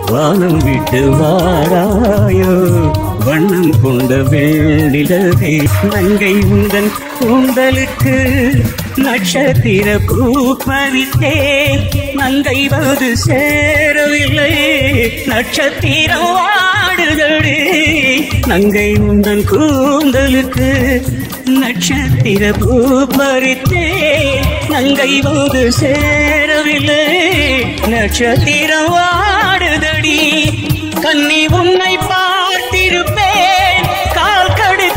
வானம் விட்டு வாராயோ வண்ணம் கொண்ட வெள்ளிலவே நங்கை உந்தன் கூந்தலுக்கு நட்சத்திர பூ பறித்தேன் நங்கை வது சேரவில்லை நட்சத்திரம் வாடுதடி நங்கை உந்தன் கூந்தலுக்கு நட்சத்திர பூ பறித்தேன் நங்கை வது சேரவில்லை நட்சத்திரம் வாடுதடி கன்னி உன்னை